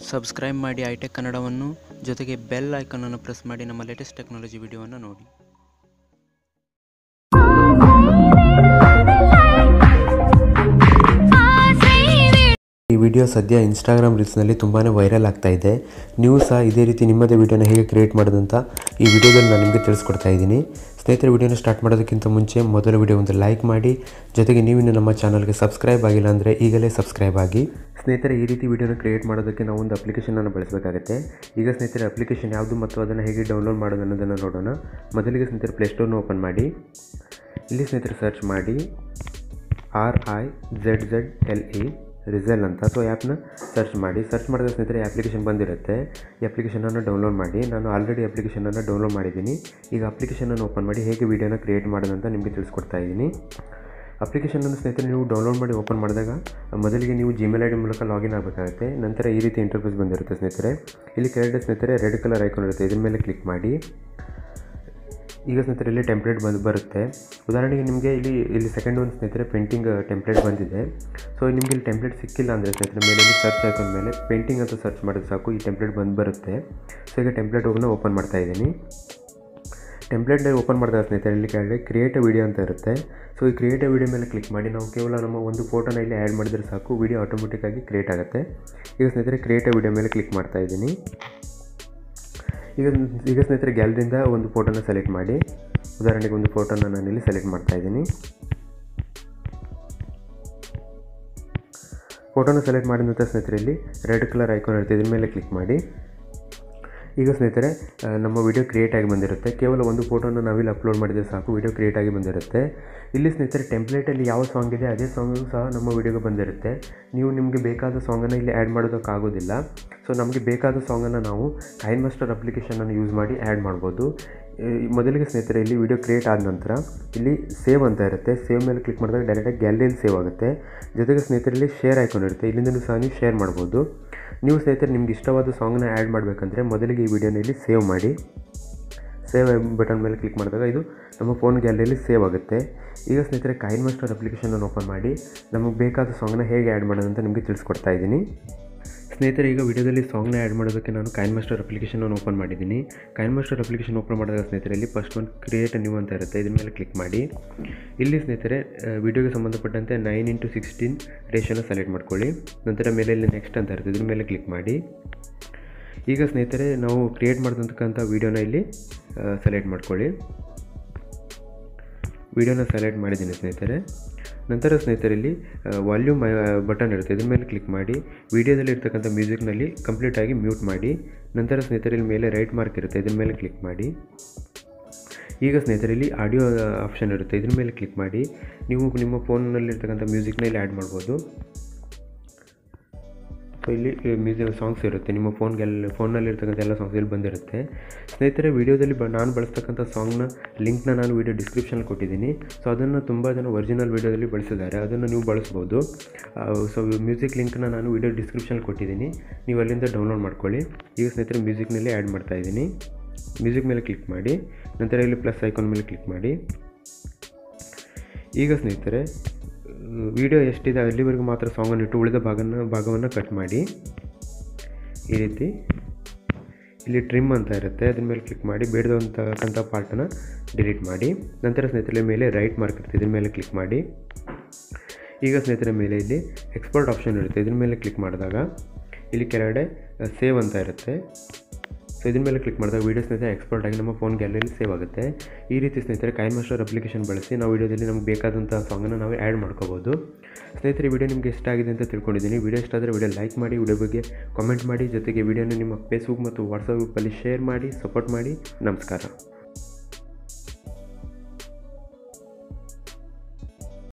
subscribe ಮಾಡಿ hi-tech ಕನ್ನಡವನ್ನು ಜೊತೆಗೆ ಬೆಲ್ ಐಕನನ್ನು ಪ್ರೆಸ್ ಮಾಡಿ ನಮ್ಮ ಲೇಟೆಸ್ಟ್ ಟೆಕ್ನಾಲಜಿ ವಿಡಿಯೋವನ್ನು ನೋಡಿ ಈ ವಿಡಿಯೋ ಸದ್ಯ ಇನ್ಸ್ಟಾಗ್ರಾಮ್ ರೀಲ್ಸ್ನಲ್ಲಿ ತುಂಬಾ ವೈರಲ್ ಆಗ್ತಾ ಇದೆ ನೀವು ಸಹ ಇದೇ ರೀತಿ ನಿಮ್ಮದೇ ವಿಡಿಯೋನ ಹೇಗೆ ಕ್ರಿಯೇಟ್ ಮಾಡೋದಂತ ಈ ವಿಡಿಯೋದಲ್ಲಿ ನಾನು ನಿಮಗೆ ತಿಳಿಸ್ಕೊಡ್ತಾ ಇದ್ದೀನಿ ಸ್ನೇಹಿತರೆ ವಿಡಿಯೋನ ಸ್ಟಾರ್ಟ್ ಮಾಡೋದಕ್ಕಿಂತ ಮುಂಚೆ ಮೊದಲ ವಿಡಿಯೋ ಒಂದು ಲೈಕ್ ಮಾಡಿ ಜೊತೆಗೆ ನೀವಿನ್ನು ನಮ್ಮ ಚಾನಲ್ಗೆ ಸಬ್ಸ್ಕ್ರೈಬ್ ಆಗಿಲ್ಲ ಅಂದರೆ ಈಗಲೇ ಸಬ್ಸ್ಕ್ರೈಬ್ ಆಗಿ ಸ್ನೇಹಿತರೆ ಈ ರೀತಿ ವಿಡಿಯೋನ ಕ್ರಿಯೇಟ್ ಮಾಡೋದಕ್ಕೆ ನಾವು ಒಂದು ಅಪ್ಲಿಕೇಶನನ್ನು ಬಳಸಬೇಕಾಗುತ್ತೆ ಈಗ ಸ್ನೇಹಿತರೆ ಅಪ್ಲಿಕೇಶನ್ ಯಾವುದು ಮತ್ತು ಅದನ್ನು ಹೇಗೆ ಡೌನ್ಲೋಡ್ ಮಾಡೋದು ಅನ್ನೋದನ್ನು ನೋಡೋಣ ಮೊದಲಿಗೆ ಸ್ನೇಹಿತರೆ ಪ್ಲೇಸ್ಟೋರ್ನ ಓಪನ್ ಮಾಡಿ ಇಲ್ಲಿ ಸ್ನೇಹಿತರೆ ಸರ್ಚ್ ಮಾಡಿ R I Z Z L E Rizzle ಅಂತ ಸೊ ಆ್ಯಪ್ನ ಸರ್ಚ್ ಮಾಡಿ ಸರ್ಚ್ ಮಾಡಿದ ಸ್ನೇಹಿತರೆ ಅಪ್ಲಿಕೇಶನ್ ಬಂದಿರುತ್ತೆ ಈ ಅಪ್ಲಿಕೇಶನನ್ನು ಡೌನ್ಲೋಡ್ ಮಾಡಿ ನಾನು ಆಲ್ರೆಡಿ ಅಪ್ಲಿಕೇಶನನ್ನು ಡೌನ್ಲೋಡ್ ಮಾಡಿದ್ದೀನಿ ಈಗ ಅಪ್ಲಿಕೇಶನನ್ನು ಓಪನ್ ಮಾಡಿ ಹೇಗೆ ವೀಡಿಯೋನ ಕ್ರಿಯೇಟ್ ಮಾಡೋದಂತ ನಿಮಗೆ ತಿಳಿಸ್ಕೊಡ್ತಾ ಇದ್ದೀನಿ ಅಪ್ಲಿಕೇಶನನ್ನು ಸ್ನೇಹಿತರೆ ನೀವು ಡೌನ್ಲೋಡ್ ಮಾಡಿ ಓಪನ್ ಮಾಡಿದಾಗ ಮೊದಲಿಗೆ ನೀವು ಜಿಮೇಲ್ ಐ ಡಿ ಮೂಲಕ ಲಾಗಿನ್ ಆಗಬೇಕಾಗುತ್ತೆ ನಂತರ ಈ ರೀತಿ ಇಂಟರ್ಫೇಸ್ ಬಂದಿರುತ್ತೆ ಸ್ನೇಹಿತರೆ ಇಲ್ಲಿ ಕೆಳಗಡೆ ಸ್ನೇಹಿತರೆ ರೆಡ್ ಕಲರ್ ಐಕಾನ್ ಇರುತ್ತೆ ಇದ್ರ ಮೇಲೆ ಕ್ಲಿಕ್ ಮಾಡಿ ಈಗ ಸ್ನೇಹಿತರೆ ಇಲ್ಲಿ ಟೆಂಪ್ಲೇಟ್ ಬಂದು ಬರುತ್ತೆ ಉದಾಹರಣೆಗೆ ನಿಮಗೆ ಇಲ್ಲಿ ಇಲ್ಲಿ ಸೆಕೆಂಡ್ ಒಂದು ಸ್ನೇಹಿತರೆ ಪೇಂಟಿಂಗ್ ಟೆಂಪ್ಲೇಟ್ ಬಂದಿದೆ ಸೊ ನಿಮಗೆ ಇಲ್ಲಿ ಟೆಂಪ್ಲೇಟ್ ಸಿಕ್ಕಿಲ್ಲ ಅಂದರೆ ಸ್ನೇಹಿತರೆ ಮೇಲೆ ಇಲ್ಲಿ ಸರ್ಚ್ ಐಕಾನ್ ಮೇಲೆ ಪೇಂಟಿಂಗ್ ಅಂತ ಸರ್ಚ್ ಮಾಡಿದ್ರೆ ಸಾಕು ಈ ಟೆಂಪ್ಲೇಟ್ ಬಂದು ಬರುತ್ತೆ ಸೊ ಈಗ ಟೆಂಪ್ಲೇಟ್ ಹೋಗೋಣ ಓಪನ್ ಮಾಡ್ತಾ ಇದ್ದೀನಿ ಟೆಂಪ್ಲೇಟ್ ಓಪನ್ ಮಾಡಿದಾಗ ಸ್ನೇಹಿತರೆ ಇಲ್ಲಿ ಕೆಳಗಡೆ ಕ್ರಿಯೇಟ್ ವಿಡಿಯೋ ಅಂತ ಇರುತ್ತೆ ಸೊ ಈ ಕ್ರಿಯೇಟ್ ವಿಡಿಯೋ ಮೇಲೆ ಕ್ಲಿಕ್ ಮಾಡಿ ನಾವು ಕೇವಲ ನಮ್ಮ ಒಂದು ಫೋಟೋನ ಇಲ್ಲಿ ಆ್ಯಡ್ ಮಾಡಿದ್ರೆ ಸಾಕು ವಿಡಿಯೋ ಆಟೋಮೆಟಿಕ್ಕಾಗಿ ಕ್ರಿಯೇಟ್ ಆಗುತ್ತೆ ಈಗ ಸ್ನೇಹಿತರೆ ಕ್ರಿಯೇಟ್ ವಿಡಿಯೋ ಮೇಲೆ ಕ್ಲಿಕ್ ಮಾಡ್ತಾ ಇದ್ದೀನಿ ಈಗ ಈಗ ಸ್ನೇಹಿತರೆ ಗ್ಯಾಲರಿಯಿಂದ ಒಂದು ಫೋಟೋನ ಸೆಲೆಕ್ಟ್ ಮಾಡಿ ಉದಾಹರಣೆಗೆ ಒಂದು ಫೋಟೋನ ನಾನಿಲ್ಲಿ ಸೆಲೆಕ್ಟ್ ಮಾಡ್ತಾ ಇದ್ದೀನಿ ಫೋಟೋನ ಸೆಲೆಕ್ಟ್ ಮಾಡಿದ ನಂತರ ಸ್ನೇಹಿತರೆ ಇಲ್ಲಿ ರೆಡ್ ಕಲರ್ ಐಕಾನ್ ಇರುತ್ತೆ ಇದ್ರ ಮೇಲೆ ಕ್ಲಿಕ್ ಮಾಡಿ ಈಗ ಸ್ನೇಹಿತರೆ ಆ, ನಮ್ಮ ವಿಡಿಯೋ ಕ್ರಿಯೇಟ್ ಆಗಿ ಬಂದಿರುತ್ತೆ ಕೇವಲ ಒಂದು ಫೋಟೋನ ನಾವಿಲ್ಲಿ ಅಪ್ಲೋಡ್ ಮಾಡಿದರೆ ಸಾಕು ವಿಡಿಯೋ ಕ್ರಿಯೇಟ್ ಆಗಿ ಬಂದಿರುತ್ತೆ ಇಲ್ಲಿ ಸ್ನೇಹಿತರೆ ಟೆಂಪ್ಲೇಟಲ್ಲಿ ಯಾವ ಸಾಂಗ್ ಇದೆ ಅದೇ ಸಾಂಗು ಸಹ ನಮ್ಮ ವಿಡಿಯೋಗೆ ಬಂದಿರುತ್ತೆ ನೀವು ನಿಮಗೆ ಬೇಕಾದ ಸಾಂಗನ್ನು ಇಲ್ಲಿ ಆ್ಯಡ್ ಮಾಡೋದಕ್ಕಾಗೋದಿಲ್ಲ ಸೊ ನಮಗೆ ಬೇಕಾದ ಸಾಂಗನ್ನು ನಾವು ಕೈನ್ ಮಾಸ್ಟರ್ ಅಪ್ಲಿಕೇಶನನ್ನು ಯೂಸ್ ಮಾಡಿ ಆ್ಯಡ್ ಮಾಡ್ಬೋದು ಈ ಮೊದಲಿಗೆ ಸ್ನೇಹಿತರೆ ಇಲ್ಲಿ ವಿಡಿಯೋ ಕ್ರಿಯೇಟ್ ಆದ ನಂತರ ಇಲ್ಲಿ ಸೇವ್ ಅಂತ ಇರುತ್ತೆ ಸೇವ್ ಮೇಲೆ ಕ್ಲಿಕ್ ಮಾಡಿದಾಗ ಡೈರೆಕ್ಟಾಗಿ ಗ್ಯಾಲರಿಯಲ್ಲಿ ಸೇವ್ ಆಗುತ್ತೆ ಜೊತೆಗೆ ಸ್ನೇಹಿತರಲ್ಲಿ ಶೇರ್ ಐಕಾನ್ ಇರುತ್ತೆ ಇಲ್ಲಿಂದಲೂ ಸಹ ನೀವು ಶೇರ್ ಮಾಡ್ಬೋದು ನೀವು ಸ್ನೇಹಿತರೆ ನಿಮ್ಗೆ ಇಷ್ಟವಾದ ಸಾಂಗ್ನ ಆ್ಯಡ್ ಮಾಡಬೇಕಂದ್ರೆ ಮೊದಲಿಗೆ ಈ ವಿಡಿಯೋನ ಇಲ್ಲಿ ಸೇವ್ ಮಾಡಿ ಸೇವ್ ಬಟನ್ ಮೇಲೆ ಕ್ಲಿಕ್ ಮಾಡಿದಾಗ ಇದು ನಮ್ಮ ಫೋನ್ ಗ್ಯಾಲರಿಯಲ್ಲಿ ಸೇವ್ ಆಗುತ್ತೆ ಈಗ ಸ್ನೇಹಿತರೆ ಕೈನ್ ಮಾಸ್ಟರ್ ಅಪ್ಲಿಕೇಶನನ್ನು ಓಪನ್ ಮಾಡಿ ನಮಗೆ ಬೇಕಾದ ಸಾಂಗ್ನ ಹೇಗೆ ಆ್ಯಡ್ ಮಾಡೋದಂತ ನಿಮಗೆ ತಿಳಿಸ್ಕೊಡ್ತಾ ಇದ್ದೀನಿ ಸ್ನೇಹಿತರೆ ಈಗ ವಿಡಿಯೋದಲ್ಲಿ ಸಾಂಗ್ನ ಆ್ಯಡ್ ಮಾಡೋದಕ್ಕೆ ನಾನು ಕೈನ್ ಮಾಸ್ಟರ್ ಅಪ್ಲಿಕೇಶನನ್ನು ಓಪನ್ ಮಾಡಿದ್ದೀನಿ ಕೈನ್ ಮಾಸ್ಟರ್ ಅಪ್ಲಿಕೇಶನ್ ಓಪನ್ ಮಾಡಿದಾಗ ಸ್ನೇಹಿತರೆ ಇಲ್ಲಿ ಫಸ್ಟ್ ಒಂದು ಕ್ರಿಯೇಟ್ ನ್ಯೂ ಅಂತ ಇರುತ್ತೆ ಇದ್ರ ಮೇಲೆ ಕ್ಲಿಕ್ ಮಾಡಿ ಇಲ್ಲಿ ಸ್ನೇಹಿತರೆ ವಿಡಿಯೋಗೆ ಸಂಬಂಧಪಟ್ಟಂತೆ ನೈನ್ ಇಂಟು ಸಿಕ್ಸ್ಟೀನ್ ರೇಷನ್ನ ಸೆಲೆಕ್ಟ್ ಮಾಡ್ಕೊಳ್ಳಿ ನಂತರ ಮೇಲೆ ಇಲ್ಲಿ ನೆಕ್ಸ್ಟ್ ಅಂತ ಇರುತ್ತೆ ಇದ್ರ ಮೇಲೆ ಕ್ಲಿಕ್ ಮಾಡಿ ಈಗ ಸ್ನೇಹಿತರೆ ನಾವು ಕ್ರಿಯೇಟ್ ಮಾಡಿದಂತಕ್ಕಂಥ ವೀಡಿಯೋನ ಇಲ್ಲಿ ಸೆಲೆಕ್ಟ್ ಮಾಡ್ಕೊಳ್ಳಿ ವಿಡಿಯೋನ ಸೆಲೆಕ್ಟ್ ಮಾಡಿದ್ದೀನಿ ಸ್ನೇಹಿತರೆ ನಂತರ ಸ್ನೇಹಿತರೆ ಇಲ್ಲಿ ವಾಲ್ಯೂಮ್ ಬಟನ್ ಇರುತ್ತೆ ಇದ್ರ ಮೇಲೆ ಕ್ಲಿಕ್ ಮಾಡಿ ವಿಡಿಯೋದಲ್ಲಿ ಇರ್ತಕ್ಕಂಥ ಮ್ಯೂಸಿಕ್ನಲ್ಲಿ ಕಂಪ್ಲೀಟಾಗಿ ಮ್ಯೂಟ್ ಮಾಡಿ ನಂತರ ಸ್ನೇಹಿತರೆ ಇಲ್ಲಿ ಮೇಲೆ ರೈಟ್ ಮಾರ್ಕ್ ಇರುತ್ತೆ ಇದ್ರ ಮೇಲೆ ಕ್ಲಿಕ್ ಮಾಡಿ ಈಗ ಸ್ನೇಹಿತರೆ ಇಲ್ಲಿ ಆಡಿಯೋ ಆಪ್ಷನ್ ಇರುತ್ತೆ ಇದ್ರ ಮೇಲೆ ಕ್ಲಿಕ್ ಮಾಡಿ ನೀವು ನಿಮ್ಮ ಫೋನ್ನಲ್ಲಿರ್ತಕ್ಕಂಥ ಮ್ಯೂಸಿಕ್ನ ಇಲ್ಲಿ ಆ್ಯಡ್ ಮಾಡ್ಬೋದು ಸೊ ಇಲ್ಲಿ ಮ್ಯೂಸಿಕ್ ಸಾಂಗ್ಸ್ ಇರುತ್ತೆ ನಿಮ್ಮ ಫೋನ್ಗೆಲ್ಲ ಫೋನ್ನಲ್ಲಿರ್ತಕ್ಕಂಥ ಎಲ್ಲ ಸಾಂಗ್ಸ್ ಇಲ್ಲಿ ಬಂದಿರುತ್ತೆ ಸ್ನೇಹಿತರೆ ವೀಡಿಯೋದಲ್ಲಿ ಬ ನಾನು ಬಳಸ್ತಕ್ಕಂಥ ಸಾಂಗ್ನ ಲಿಂಕ್ನ ನಾನು ವೀಡಿಯೋ ಡಿಸ್ಕ್ರಿಪ್ಷನ್ ಕೊಟ್ಟಿದ್ದೀನಿ ಸೊ ಅದನ್ನು ತುಂಬ ಜನ ಒರಿಜಿನಲ್ ವೀಡಿಯೋದಲ್ಲಿ ಬಳಸಿದ್ದಾರೆ ಅದನ್ನು ನೀವು ಬಳಸ್ಬೋದು ಸೊ ಮ್ಯೂಸಿಕ್ ಲಿಂಕ್ನ ನಾನು ವೀಡಿಯೋ ಡಿಸ್ಕ್ರಿಪ್ಷನ್ ಕೊಟ್ಟಿದ್ದೀನಿ ನೀವು ಅಲ್ಲಿಂದ ಡೌನ್ಲೋಡ್ ಮಾಡ್ಕೊಳ್ಳಿ ಈಗ ಸ್ನೇಹಿತರೆ ಮ್ಯೂಸಿಕ್ನಲ್ಲಿ ಆ್ಯಡ್ ಮಾಡ್ತಾ ಇದ್ದೀನಿ ಮ್ಯೂಸಿಕ್ ಮೇಲೆ ಕ್ಲಿಕ್ ಮಾಡಿ ನಂತರ ಇಲ್ಲಿ ಪ್ಲಸ್ ಐಕಾನ್ ಮೇಲೆ ಕ್ಲಿಕ್ ಮಾಡಿ ಈಗ ಸ್ನೇಹಿತರೆ ವಿಡಿಯೋ ಎಷ್ಟಿದೆ ಅಲ್ಲಿವರೆಗೂ ಮಾತ್ರ ಸಾಂಗನ್ನು ಇಟ್ಟು ಉಳಿದ ಭಾಗನ ಭಾಗವನ್ನು ಕಟ್ ಮಾಡಿ ಈ ರೀತಿ ಇಲ್ಲಿ ಟ್ರಿಮ್ ಅಂತ ಇರುತ್ತೆ ಅದ್ರ ಮೇಲೆ ಕ್ಲಿಕ್ ಮಾಡಿ ಬೇಡದಂತಕ್ಕಂಥ ಪಾರ್ಟನ್ನು ಡಿಲೀಟ್ ಮಾಡಿ ನಂತರ ಸ್ನೇಹಿತರೆ ಮೇಲೆ ರೈಟ್ ಮಾರ್ಕ್ ಇರುತ್ತೆ ಇದ್ರ ಮೇಲೆ ಕ್ಲಿಕ್ ಮಾಡಿ ಈಗ ಸ್ನೇಹಿತರೆ ಮೇಲೆ ಇಲ್ಲಿ ಎಕ್ಸ್ಪೋರ್ಟ್ ಆಪ್ಷನ್ ಇರುತ್ತೆ ಇದ್ರ ಮೇಲೆ ಕ್ಲಿಕ್ ಮಾಡಿದಾಗ ಇಲ್ಲಿ ಕೆಳಗಡೆ ಸೇವ್ ಅಂತ ಇರುತ್ತೆ ಸೊ ಇದ್ರ ಮೇಲೆ ಕ್ಲಿಕ್ ಮಾಡಿದಾಗ ವೀಡಿಯೋ ಸ್ನೇಹಿತರೆ ಎಕ್ಸ್ಪೋರ್ಟ್ ಆಗಿ ನಮ್ಮ ಫೋನ್ ಗ್ಯಾಲರಿಯಲ್ಲಿ ಸೇವ್ ಆಗುತ್ತೆ ಈ ರೀತಿ ಸ್ನೇಹಿತರೆ ಕೈನ್ ಮಾಸ್ಟರ್ ಅಪ್ಲಿಕೇಶನ್ ಬಳಸಿ ನಾವು ವೀಡಿಯೋದಲ್ಲಿ ನಮ್ಗೆ ಬೇಕಾದಂಥ ಸಾಂಗನ್ನು ನಾವು ಆ್ಯಡ್ ಮಾಡ್ಕೋಬೋದು ಸ್ನೇಹಿತರೆ ವಿಡಿಯೋ ನಿಮಗೆ ಇಷ್ಟ ಆಗಿದೆ ಅಂತ ತಿಳ್ಕೊಂಡಿದ್ದೀನಿ ವಿಡಿಯೋ ಇಷ್ಟ ಆದರೆ ವಿಡಿಯೋ ಲೈಕ್ ಮಾಡಿ ವಿಡಿಯೋ ಬಗ್ಗೆ ಕಾಮೆಂಟ್ ಮಾಡಿ ಜೊತೆಗೆ ವಿಡಿಯೋನ ನಿಮ್ಮ ಫೇಸ್ಬುಕ್ ಮತ್ತು ವಾಟ್ಸಪ್ ಗ್ರೂಪಲ್ಲಿ ಶೇರ್ ಮಾಡಿ ಸಪೋರ್ಟ್ ಮಾಡಿ ನಮಸ್ಕಾರ